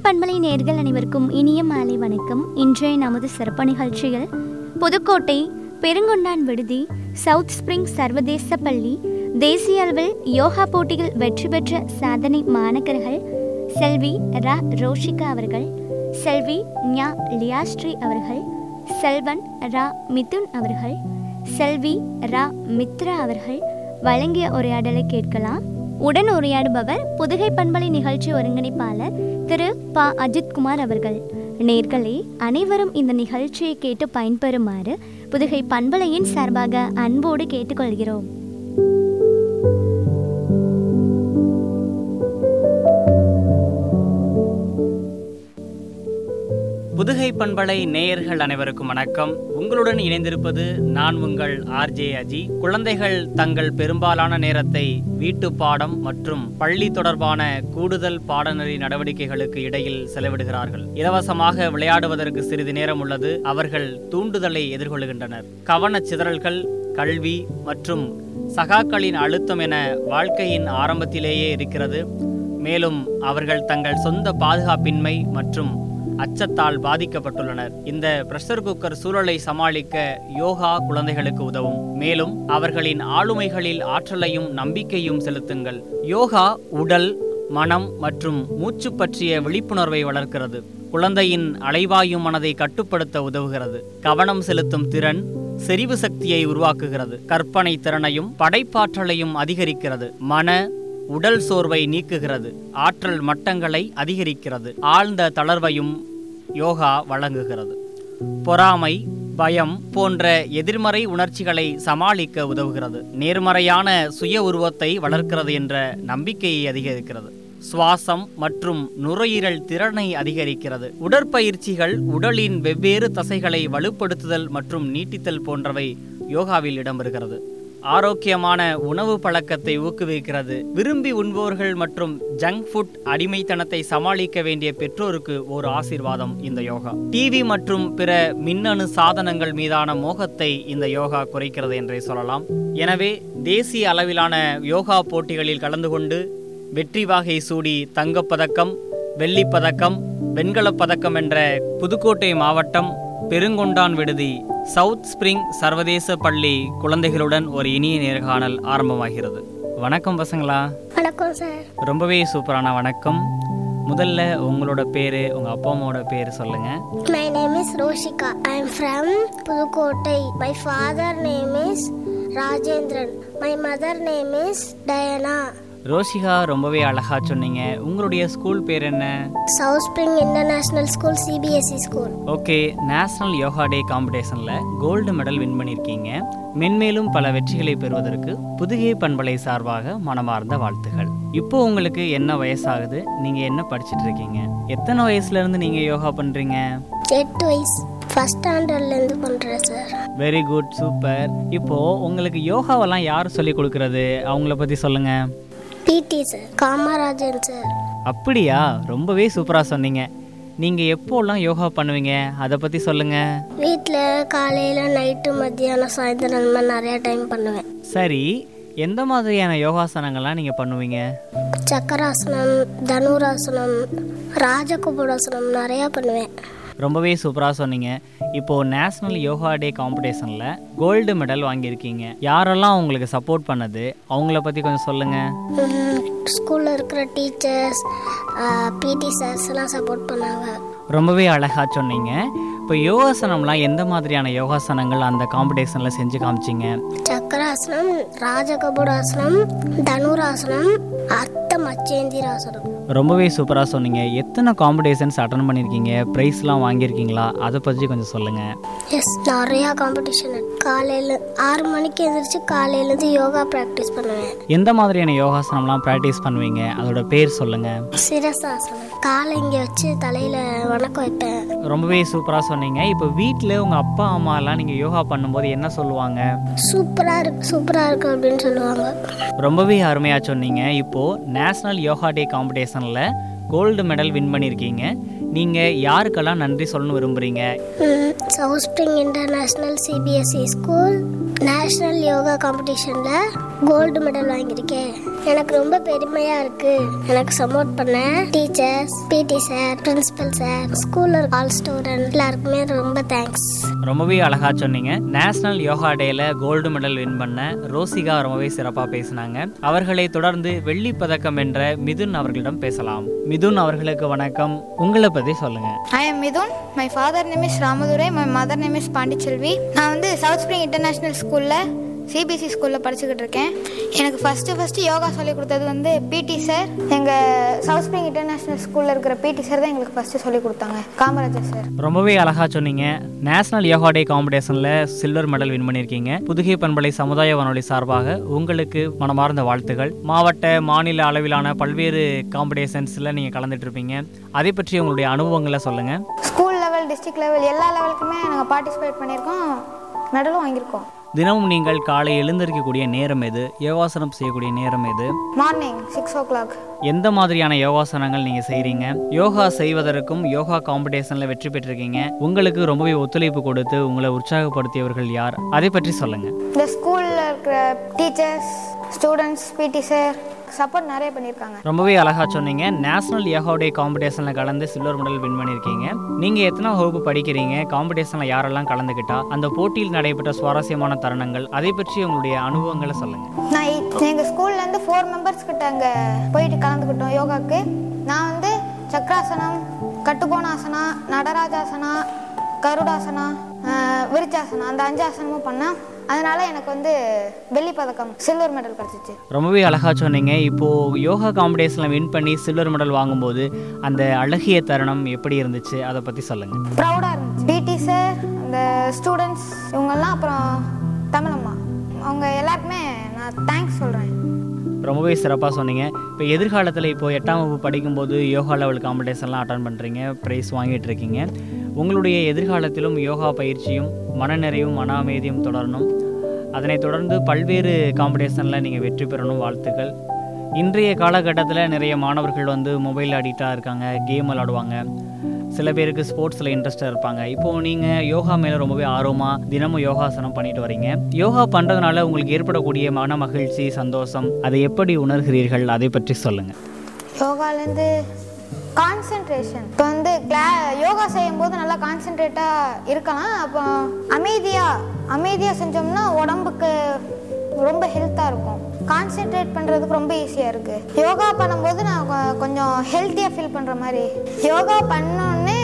பண்பலை நேர்கள் அனைவருக்கும் இனிய மாலை வணக்கம் இன்றைய நமது சிறப்பு நிகழ்ச்சியில் புதுக்கோட்டை பெருங்கொண்டான் விடுதி சவுத் ஸ்பிரிங் சர்வதேச பள்ளி தேசிய அளவில் யோகா போட்டியில் வெற்றி பெற்ற சாதனை மாணக்கர்கள் செல்வி ரா ரோஷிகா அவர்கள் செல்வி ஞா லியாஸ்ரீ அவர்கள் செல்வன் ரா மிதுன் அவர்கள் செல்வி ரா மித்ரா அவர்கள் வழங்கிய உரையாடலை கேட்கலாம் உடன் உரையாடுபவர் புதுகை பண்பலை நிகழ்ச்சி ஒருங்கிணைப்பாளர் திரு ப அஜித்குமார் அவர்கள் நேர்களே அனைவரும் இந்த நிகழ்ச்சியை கேட்டு பயன்பெறுமாறு புதுகை பண்பலையின் சார்பாக அன்போடு கேட்டுக்கொள்கிறோம் புதுகை பண்பலை நேயர்கள் அனைவருக்கும் வணக்கம் உங்களுடன் இணைந்திருப்பது நான் உங்கள் ஆர்ஜே அஜி குழந்தைகள் தங்கள் பெரும்பாலான நேரத்தை வீட்டு பாடம் மற்றும் பள்ளி தொடர்பான கூடுதல் பாடநெறி நடவடிக்கைகளுக்கு இடையில் செலவிடுகிறார்கள் இலவசமாக விளையாடுவதற்கு சிறிது நேரம் உள்ளது அவர்கள் தூண்டுதலை எதிர்கொள்கின்றனர் கவனச் சிதறல்கள் கல்வி மற்றும் சகாக்களின் அழுத்தம் என வாழ்க்கையின் ஆரம்பத்திலேயே இருக்கிறது மேலும் அவர்கள் தங்கள் சொந்த பாதுகாப்பின்மை மற்றும் அச்சத்தால் பாதிக்கப்பட்டுள்ளனர் இந்த பிரஷர் குக்கர் சூழலை சமாளிக்க யோகா குழந்தைகளுக்கு உதவும் மேலும் அவர்களின் ஆளுமைகளில் ஆற்றலையும் நம்பிக்கையும் செலுத்துங்கள் யோகா உடல் மனம் மற்றும் மூச்சு பற்றிய விழிப்புணர்வை வளர்க்கிறது குழந்தையின் அலைவாயும் மனதை கட்டுப்படுத்த உதவுகிறது கவனம் செலுத்தும் திறன் செறிவு சக்தியை உருவாக்குகிறது கற்பனை திறனையும் படைப்பாற்றலையும் அதிகரிக்கிறது மன உடல் சோர்வை நீக்குகிறது ஆற்றல் மட்டங்களை அதிகரிக்கிறது ஆழ்ந்த தளர்வையும் யோகா வழங்குகிறது பொறாமை பயம் போன்ற எதிர்மறை உணர்ச்சிகளை சமாளிக்க உதவுகிறது நேர்மறையான சுய உருவத்தை வளர்க்கிறது என்ற நம்பிக்கையை அதிகரிக்கிறது சுவாசம் மற்றும் நுரையீரல் திறனை அதிகரிக்கிறது உடற்பயிற்சிகள் உடலின் வெவ்வேறு தசைகளை வலுப்படுத்துதல் மற்றும் நீட்டித்தல் போன்றவை யோகாவில் இடம்பெறுகிறது ஆரோக்கியமான உணவு பழக்கத்தை ஊக்குவிக்கிறது விரும்பி உண்பவர்கள் மற்றும் ஜங்க் ஃபுட் அடிமைத்தனத்தை சமாளிக்க வேண்டிய பெற்றோருக்கு ஒரு ஆசீர்வாதம் இந்த யோகா டிவி மற்றும் பிற மின்னணு சாதனங்கள் மீதான மோகத்தை இந்த யோகா குறைக்கிறது என்றே சொல்லலாம் எனவே தேசிய அளவிலான யோகா போட்டிகளில் கலந்து கொண்டு வெற்றி வாகை சூடி தங்கப்பதக்கம் வெள்ளிப்பதக்கம் வெண்கலப் பதக்கம் என்ற புதுக்கோட்டை மாவட்டம் பெருங்கொண்டான் விடுதி சவுத் ஸ்பிரிங் சர்வதேச பள்ளி குழந்தைகளுடன் ஒரு இனிய நேர்காணல் ஆரம்பமாகிறது வணக்கம் பசங்களா வணக்கம் சார் ரொம்பவே சூப்பரான வணக்கம் முதல்ல உங்களோட பேர் உங்கள் அப்பா அம்மாவோட பேர் சொல்லுங்கள் my name is Roshika I am from Pudukkottai my father name is Rajendran my mother name is Diana Roshika ரொம்பவே அழகா சொன்னீங்க உங்களுடைய ஸ்கூல் பேர் என்ன south spring international school CBSE school okay national yoga day காம்படிஷனில் கோல்டு மெடல் வின் பண்ணியிருக்கீங்க மென்மேலும் பல வெற்றிகளை பெறுவதற்கு புதுகை பண்பலை சார்பாக மனமார்ந்த வாழ்த்துகள் இப்போ உங்களுக்கு என்ன வயசாகுது நீங்கள் என்ன படிச்சிட்டு இருக்கீங்க எத்தனை வயசுலேருந்து நீங்கள் யோகா பண்ணுறீங்க எட்டு வயசு ஃபஸ்ட் ஸ்டாண்டர்ட்லேருந்து பண்ணுறேன் சார் வெரி குட் சூப்பர் இப்போ உங்களுக்கு யோகாவெல்லாம் யார் சொல்லி கொடுக்கறது அவங்கள பற்றி சொல்லுங்கள் பிடி சார் காமராஜன் சார் அப்படியா ரொம்பவே சூப்பராக சொன்னீங்க நீங்கள் எப்போல்லாம் யோகா பண்ணுவீங்க அதை பற்றி சொல்லுங்கள் வீட்டில் காலையில் நைட்டு மத்தியானம் சாயந்தரம் அந்த மாதிரி நிறையா டைம் பண்ணுவேன் சரி எந்த மாதிரியான யோகாசனங்கள்லாம் நீங்கள் பண்ணுவீங்க சக்கராசனம் தனுராசனம் ராஜகுபடாசனம் நிறையா பண்ணுவேன் ரொம்பவே சூப்பராக சொன்னீங்க இப்போது நேஷ்னல் யோகா டே காம்படிஷனில் கோல்டு மெடல் வாங்கியிருக்கீங்க யாரெல்லாம் உங்களுக்கு சப்போர்ட் பண்ணது அவங்கள பற்றி கொஞ்சம் சொல்லுங்கள் ஸ்கூலில் இருக்கிற டீச்சர்ஸ் பிடி சார்ஸ்லாம் சப்போர்ட் பண்ணாங்க ரொம்பவே அழகாக சொன்னீங்க இப்போ யோகாசனம்லாம் எந்த மாதிரியான யோகாசனங்கள் அந்த காம்படிஷனில் செஞ்சு காமிச்சிங்க சக்கராசனம் ராஜகபுடாசனம் தனுராசனம் அர்த்த மச்சேந்திராசனம் ரொம்பவே சூப்பராக சொன்னீங்க எத்தனை காம்படிஷன்ஸ் அட்டன் பண்ணியிருக்கீங்க ப்ரைஸ்லாம் வாங்கியிருக்கீங்களா அதை பற்றி கொஞ்சம் சொல்லுங்கள் எஸ் நிறையா காம்படிஷன் காலையில் ஆறு மணிக்கு எழுந்திரிச்சு காலையிலேருந்து யோகா ப்ராக்டிஸ் பண்ணுவேன் எந்த மாதிரியான யோகாசனம்லாம் ப்ராக்டிஸ் பண்ணுவீங்க அதோட பேர் சொல்லுங்கள் சிரசாசனம் காலை இங்கே வச்சு தலையில் வணக்கம் வைப்பேன் ரொம்பவே சூப்பராக சொன்னீங்க இப்போ வீட்டில் உங்கள் அப்பா அம்மாலாம் நீங்கள் யோகா பண்ணும்போது என்ன சொல்லுவாங்க சூப்பராக இருக்கு சூப்பராக இருக்கு அப்படின்னு சொல்லுவாங்க ரொம்பவே அருமையாக சொன்னீங்க இப்போது நேஷ்னல் யோகா டே காம்படிஷனில் கோல்டு மெடல் வின் பண்ணியிருக்கீங்க நீங்கள் யாருக்கெல்லாம் நன்றி சொல்லணும்னு விரும்புகிறீங்க south spring international CBSE school national yoga காம்படிஷனில் கோல்டு மெடல் வாங்கியிருக்கேன் எனக்கு ரொம்ப பெருமையாக இருக்குது எனக்கு சப்போர்ட் பண்ண teachers PT sir principal sir ஸ்கூலில் ஆல் ஸ்டூடெண்ட் எல்லாருக்குமே ரொம்ப தேங்க்ஸ் ரொம்பவே அழகா சொன்னீங்க நேஷனல் யோகா டேல கோல்டு மெடல் வின் பண்ண ரோசிகா ரொம்பவே சிறப்பாக பேசினாங்க அவர்களை தொடர்ந்து வெள்ளி பதக்கம் வென்ற மிதுன் அவர்களிடம் பேசலாம் மிதுன் அவர்களுக்கு வணக்கம் உங்களை பற்றி சொல்லுங்க I am Mithun my father name is Ramadurai my mother name is Pandiselvi நான் வந்து சவுத் ஸ்ப்ரிங் இன்டர்நேஷ்னல் ஸ்கூலில் சிபிஎஸ்சி ஸ்கூலில் படிச்சுக்கிட்டு இருக்கேன் எனக்கு ஃபஸ்ட்டு ஃபஸ்ட்டு யோகா சொல்லி கொடுத்தது வந்து பிடி சார் எங்கள் சவுத் ஸ்ப்ரிங் இன்டர்நேஷ்னல் ஸ்கூலில் இருக்கிற பிடி சார் தான் எங்களுக்கு ஃபஸ்ட்டு சொல்லி கொடுத்தாங்க காமராஜர் சார் ரொம்பவே அழகா சொன்னீங்க நேஷனல் யோகா டே காம்படிஷனில் சில்வர் மெடல் வின் பண்ணியிருக்கீங்க புதுகை பண்பலை சமுதாய வானொலி சார்பாக உங்களுக்கு மனமார்ந்த வாழ்த்துகள் மாவட்ட மாநில அளவிலான பல்வேறு காம்படிஷன்ஸில் நீங்கள் கலந்துட்டு இருப்பீங்க அதை பற்றி உங்களுடைய அனுபவங்களை சொல்லுங்கள் ஸ்கூல் லெவல் டிஸ்ட்ரிக்ட் லெவல் எல்லா லெவலுக்குமே நாங்கள் பார்ட்டிசிபேட் பண்ணியிருக்கோம் மெடலும் வாங்கியிருக்கோம் தினமும் நீங்கள் காலை எழுந்திருக்கக்கூடிய நேரம் எது யோகாசனம் செய்யக்கூடிய நேரம் எது மார்னிங் சிக்ஸ் ஓ கிளாக் எந்த மாதிரியான யோகாசனங்கள் நீங்கள் செய்கிறீங்க யோகா செய்வதற்கும் யோகா காம்படிஷனில் வெற்றி பெற்றிருக்கீங்க உங்களுக்கு ரொம்பவே ஒத்துழைப்பு கொடுத்து உங்களை உற்சாகப்படுத்தியவர்கள் யார் அதை பற்றி சொல்லுங்கள் இந்த ஸ்கூலில் இருக்கிற teachers students PT sir support நிறைய பண்ணியிருக்காங்க ரொம்பவே அழகா சொன்னீங்க நேஷனல் யோகா டே காம்படிஷனில் கலந்து சில்வர் மெடல் வின் பண்ணியிருக்கீங்க நீங்கள் எத்தனை வகுப்பு படிக்கிறீங்க காம்படிஷனில் யாரெல்லாம் கலந்துக்கிட்டா அந்த போட்டியில் நடைபெற்ற சுவாரஸ்யமான தருணங்கள் அதை பற்றி உங்களுடைய அனுபவங்களை சொல்லுங்கள் நான் எங்கள் ஸ்கூல்லேருந்து ஃபோர் மெம்பர்ஸ் கிட்ட அங்கே போயிட்டு கலந்துக்கிட்டோம் யோகாக்கு நான் வந்து சக்கராசனம் கட்டுக்கோணாசனா நடராஜாசனா கருடாசனா ஆஹ், விருச்சாசனா அந்த அஞ்சு ஆசனமும் பண்ணேன் அதனால எனக்கு வந்து வெள்ளி பதக்கம் சில்வர் மெடல் கிடச்சிச்சு ரொம்பவே அழகா சொன்னீங்க இப்போது யோகா காம்படிஷனில் வின் பண்ணி சில்வர் மெடல் வாங்கும்போது அந்த அழகிய தருணம் எப்படி இருந்துச்சு அதை பற்றி சொல்லுங்கள் ப்ரௌடாக இருந்துச்சு பிடி சார் அந்த ஸ்டூடெண்ட்ஸ் இவங்கெல்லாம் அப்புறம் தமிழம்மா அவங்க எல்லாருக்குமே நான் தேங்க்ஸ் சொல்கிறேன் ரொம்பவே சிறப்பாக சொன்னீங்க இப்போ எதிர்காலத்தில் இப்போ எட்டாம் வகுப்பு படிக்கும்போது யோகா லெவல் காம்படிஷன்லாம் அட்டன் பண்ணுறீங்க ப்ரைஸ் வாங்கிட்டு இருக்கீங்க உங்களுடைய எதிர்காலத்திலும் யோகா பயிற்சியும் மனநிறைவும் மன அமைதியும் தொடரணும் அதனைத் தொடர்ந்து பல்வேறு காம்படிஷனில் நீங்கள் வெற்றி பெறணும் வாழ்த்துக்கள் இன்றைய காலகட்டத்தில் நிறைய மாணவர்கள் வந்து மொபைல் அடிக்டாக இருக்காங்க கேம் விளாடுவாங்க சில பேருக்கு ஸ்போர்ட்ஸில் இன்ட்ரெஸ்டாக இருப்பாங்க இப்போது நீங்கள் யோகா மேலே ரொம்பவே ஆர்வமாக தினமும் யோகாசனம் பண்ணிட்டு வரீங்க யோகா பண்ணுறதுனால உங்களுக்கு ஏற்படக்கூடிய மன மகிழ்ச்சி சந்தோஷம் அதை எப்படி உணர்கிறீர்கள் அதை பற்றி சொல்லுங்கள் யோகாலேருந்து கான்சென்ட்ரேஷன் இப்போ வந்து கிளா யோகா செய்யும்போது நல்லா கான்சென்ட்ரேட்டாக இருக்கலாம் அப்போ அமைதியாக அமைதியாக செஞ்சோம்னா உடம்புக்கு ரொம்ப ஹெல்த்தாக இருக்கும் கான்சென்ட்ரேட் பண்ணுறதுக்கு ரொம்ப ஈஸியாக இருக்குது யோகா பண்ணும்போது நான் கொ- கொஞ்சம் ஹெல்த்தியாக ஃபீல் பண்ணுற மாதிரி யோகா பண்ணோன்னே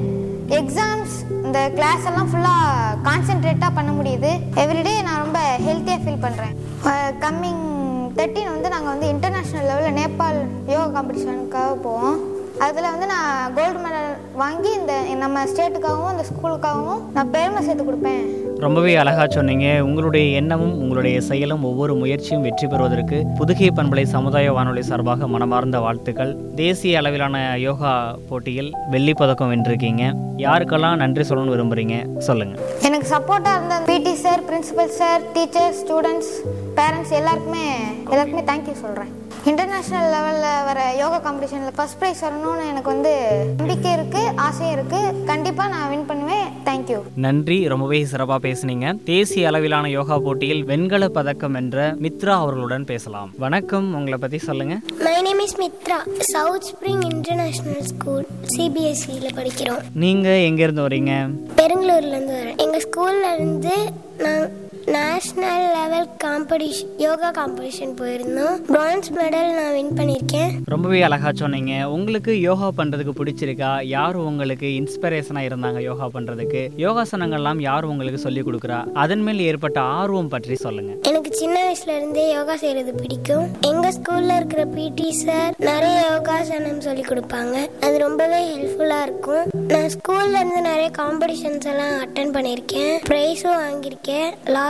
எக்ஸாம்ஸ் இந்த கிளாஸ் எல்லாம் ஃபுல்லாக கான்சென்ட்ரேட்டாக பண்ண முடியுது எவ்ரிடே நான் ரொம்ப ஹெல்த்தியாக ஃபீல் பண்ணுறேன் கம்மிங் தேர்ட்டின் வந்து நாங்கள் வந்து இன்டர்நேஷ்னல் லெவலில் நேபாள் யோகா காம்படிஷனுக்காக போவோம் அதில் வந்து நான் கோல்டு மெடல் வாங்கி இந்த நம்ம ஸ்டேட்டுக்காகவும் இந்த ஸ்கூலுக்காகவும் நான் பெருமை சேர்த்து கொடுப்பேன் ரொம்பவே அழகா சொன்னீங்க உங்களுடைய எண்ணமும் உங்களுடைய செயலும் ஒவ்வொரு முயற்சியும் வெற்றி பெறுவதற்கு புதுகை பண்பலை சமுதாய வானொலி சார்பாக மனமார்ந்த வாழ்த்துக்கள் தேசிய அளவிலான யோகா போட்டியில் வெள்ளிப் பதக்கம் வென்றிருக்கீங்க யாருக்கெல்லாம் நன்றி சொல்லணும்னு விரும்புறீங்க சொல்லுங்க எனக்கு சப்போர்ட்டாக இருந்த PT sir principal sir teachers students parents எல்லாருக்குமே எல்லாருக்குமே தேங்க்யூ சொல்கிறேன் இன்டர்நேஷ்னல் லெவலில் வர யோகா காம்படிஷனில் ஃபஸ்ட் ப்ரைஸ் வரணும்னு எனக்கு வந்து நம்பிக்கை இருக்குது ஆசையும் இருக்குது கண்டிப்பாக நான் வின் பண்ணுவேன் தேங்க்யூ நன்றி ரொம்பவே சிறப்பாக பேசுனீங்க தேசிய அளவிலான யோகா போட்டியில் வெண்கல பதக்கம் வென்ற மித்ரா அவர்களுடன் பேசலாம் வணக்கம் உங்களை பத்தி சொல்லுங்க my name is Mithra south spring international school சிபிஎஸ்சியில் படிக்கிறோம் நீங்க எங்க இருந்து வரீங்க பெருங்களூர்லேருந்து வரேன் எங்கள் ஸ்கூல்ல இருந்து நான் national level competition yoga competition போயிருந்தோம் பிரான்ஸ் மெடல் நான் வின் பண்ணியிருக்கேன் ரொம்பவே அழகா சொன்னீங்க உங்களுக்கு யோகா பண்றதுக்கு பிடிச்சிருக்கா யார் உங்களுக்கு இன்ஸ்பிரேஷனா இருந்தாங்க யோகா பண்றதுக்கு யோகாசனங்கள்லாம் யார் உங்களுக்கு சொல்லி கொடுக்குறா அதன் மேல் ஏற்பட்ட ஆர்வம் பற்றி சொல்லுங்க எனக்கு சின்ன வயசுல இருந்தே யோகா செய்யறது பிடிக்கும் எங்க ஸ்கூல்ல இருக்கிற பிடி சார் நிறைய யோகாசனம் சொல்லி கொடுப்பாங்க அது ரொம்பவே ஹெல்ப்ஃபுல்லா இருக்கும் நான் ஸ்கூல்ல இருந்து நிறைய காம்படிஷன்ஸ் எல்லாம் அட்டன் பண்ணியிருக்கேன் ப்ரைஸும் வாங்கியிருக்கேன் last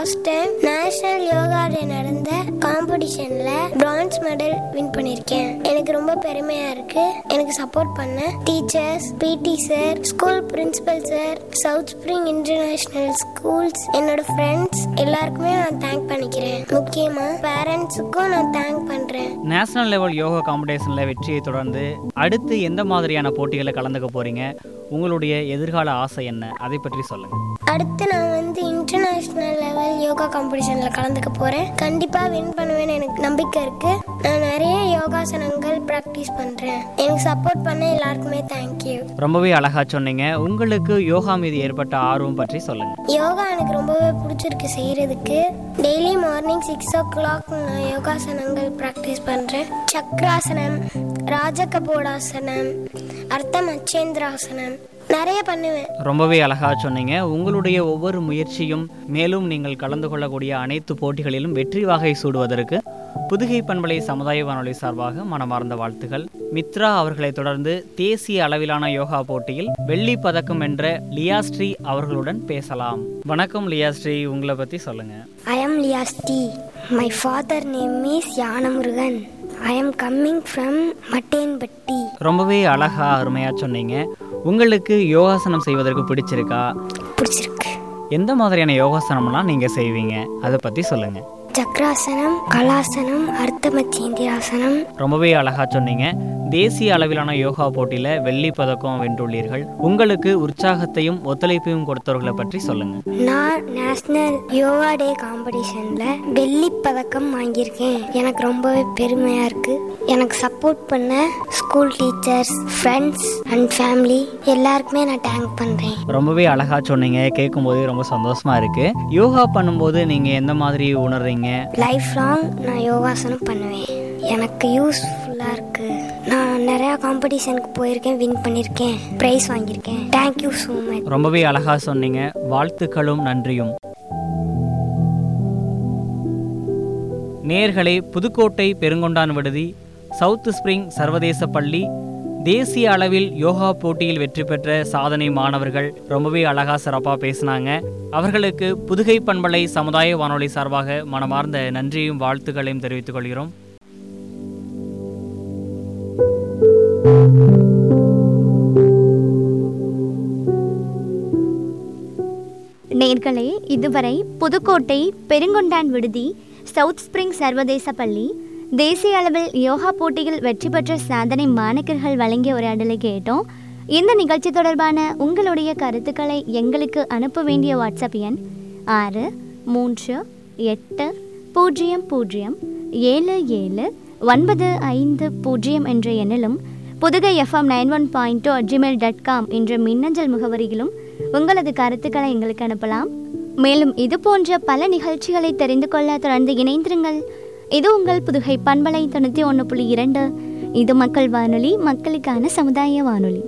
last time national yoga day நடந்த காம்படிஷன்ல பிரான்ஸ் மெடல் வின் பண்ணியிருக்கேன் எனக்கு ரொம்ப பெருமையா இருக்கு எனக்கு சப்போர்ட் பண்ண teachers PT sir school principal sir south spring international schools என்னோட ஃப்ரெண்ட்ஸ் எல்லாருக்குமே நான் தேங்க் பண்ணிக்கிறேன் முக்கியமா பேரண்ட்ஸுக்கும் நான் தேங்க் பண்றேன் நேஷனல் லெவல் யோகா காம்படிஷனில் வெற்றியை தொடர்ந்து அடுத்து எந்த மாதிரியான போட்டிகளில் கலந்துக்க போறீங்க உங்களுடைய எதிர்கால ஆசை என்ன அதை பற்றி சொல்லுங்க அடுத்து நான் வந்து இன்டர்நேஷ்னல் லெவல் யோகா காம்படிஷனில் கலந்துக்க போகிறேன் கண்டிப்பாக வின் பண்ணுவேன்னு எனக்கு நம்பிக்கை இருக்குது நான் நிறைய யோகாசனங்கள் ப்ராக்டிஸ் பண்ணுறேன் எனக்கு சப்போர்ட் பண்ண எல்லாருக்குமே தேங்க்யூ ரொம்பவே அழகா சொன்னீங்க உங்களுக்கு யோகா மீது ஏற்பட்ட ஆர்வம் பற்றி சொல்லுங்க யோகா எனக்கு ரொம்பவே பிடிச்சிருக்கு செய்கிறதுக்கு daily morning six o'clock நான் யோகாசனங்கள் ப்ராக்டிஸ் பண்ணுறேன் சக்ராசனம் ராஜகபோடாசனம் அர்த்தம் அச்சேந்திராசனம் நிறைய பண்ணுவேன் ரொம்பவே அழகா சொன்னீங்க உங்களுடைய ஒவ்வொரு முயற்சியும் மேலும் நீங்கள் கலந்து கொள்ளக்கூடிய அனைத்து போட்டிகளிலும் வெற்றி வாகை சூடுவதற்கு புதுகை பண்பலை சமுதாய வானொலி சார்பாக மனமார்ந்த வாழ்த்துகள் மித்ரா அவர்களை தொடர்ந்து தேசிய அளவிலான யோகா போட்டியில் வெள்ளி பதக்கம் வென்ற லியாஸ்ரீ அவர்களுடன் பேசலாம் வணக்கம் லியாஸ்ரீ உங்களை பத்தி சொல்லுங்க I am Liasti. My father name is Yanamurugan. I am coming from Mattenbatti. ரொம்பவே அழகா அருமையா சொன்னீங்க உங்களுக்கு யோகாசனம் செய்வதற்கு பிடிச்சிருக்கா பிடிச்சிருக்கு எந்த மாதிரியான யோகாசனம்லாம் நீங்க செய்வீங்க அதை பத்தி சொல்லுங்க சக்ராசனம் கலாசனம் அர்த்தமச்சேந்திராசனம் ரொம்பவே அழகா சொன்னீங்க தேசிய அளவிலான யோகா போட்டியில வெள்ளி பதக்கம் வென்றுள்ளீர்கள் உங்களுக்கு உற்சாகத்தையும் ஒத்துழைப்பையும் கொடுத்தவர்களை பற்றி சொல்லுங்க நான் நேஷனல் யோகா டே காம்படிஷனில் வெள்ளி பதக்கம் வாங்கியிருக்கேன் எனக்கு ரொம்பவே பெருமையாக இருக்குது எனக்கு சப்போர்ட் பண்ண school teachers friends and family எல்லாருக்குமே நான் தேங்க் பண்ணுறேன் ரொம்பவே அழகா சொன்னீங்க கேட்கும்போதே ரொம்ப சந்தோஷமா இருக்கு யோகா பண்ணும்போது நீங்க எந்த மாதிரி உணர்றீங்க லைஃப் லாங் நான் யோகாசனம் பண்ணுவேன் எனக்கு யூஸ்ஃபுல்லாக இருக்குது நான் நிறையா காம்படிஷனுக்கு போயிருக்கேன் வின் பண்ணியிருக்கேன் ப்ரைஸ் வாங்கியிருக்கேன் தேங்க்யூ ஸோ மச் ரொம்பவே அழகா சொன்னீங்க வாழ்த்துக்களும் நன்றியும் நேர்களே புதுக்கோட்டை பெருங்கொண்டான் விடுதி சவுத் ஸ்பிரிங் சர்வதேச பள்ளி தேசிய அளவில் யோகா போட்டியில் வெற்றி பெற்ற சாதனை மாணவர்கள் ரொம்பவே அழகா சிறப்பாக பேசினாங்க அவர்களுக்கு புதுகை பண்பலை சமுதாய வானொலி சார்பாக மனமார்ந்த நன்றியும் வாழ்த்துக்களையும் தெரிவித்துக் கொள்கிறோம் நேர்களே இதுவரை புதுக்கோட்டை பெருங்கொண்டான் விடுதி சவுத் ஸ்பிரிங் சர்வதேச பள்ளி தேசிய அளவில் யோகா போட்டியில் வெற்றி பெற்ற சாதனை மாணக்கர்கள் வழங்கிய உரையாடலை கேட்டோம் இந்த நிகழ்ச்சி தொடர்பான உங்களுடைய கருத்துக்களை எங்களுக்கு அனுப்ப வேண்டிய வாட்ஸ்அப் எண் ஆறு மூன்று எட்டு பூஜ்ஜியம் பூஜ்ஜியம் ஏழு ஏழு ஒன்பது ஐந்து பூஜ்ஜியம் என்ற எண்ணிலும் Pudugai FM nine one point two Gmail dot com என்ற மின்னஞ்சல் முகவரியிலும் உங்களது கருத்துக்களை எங்களுக்கு அனுப்பலாம் மேலும் இது போன்ற பல நிகழ்ச்சிகளை தெரிந்து கொள்ள தொடர்ந்து இணைந்திருங்கள் இது உங்கள் புதுகை பண்பலை தொண்ணூற்றி ஒன்று புள்ளி இரண்டு இது மக்கள் வானொலி மக்களுக்கான சமுதாய வானொலி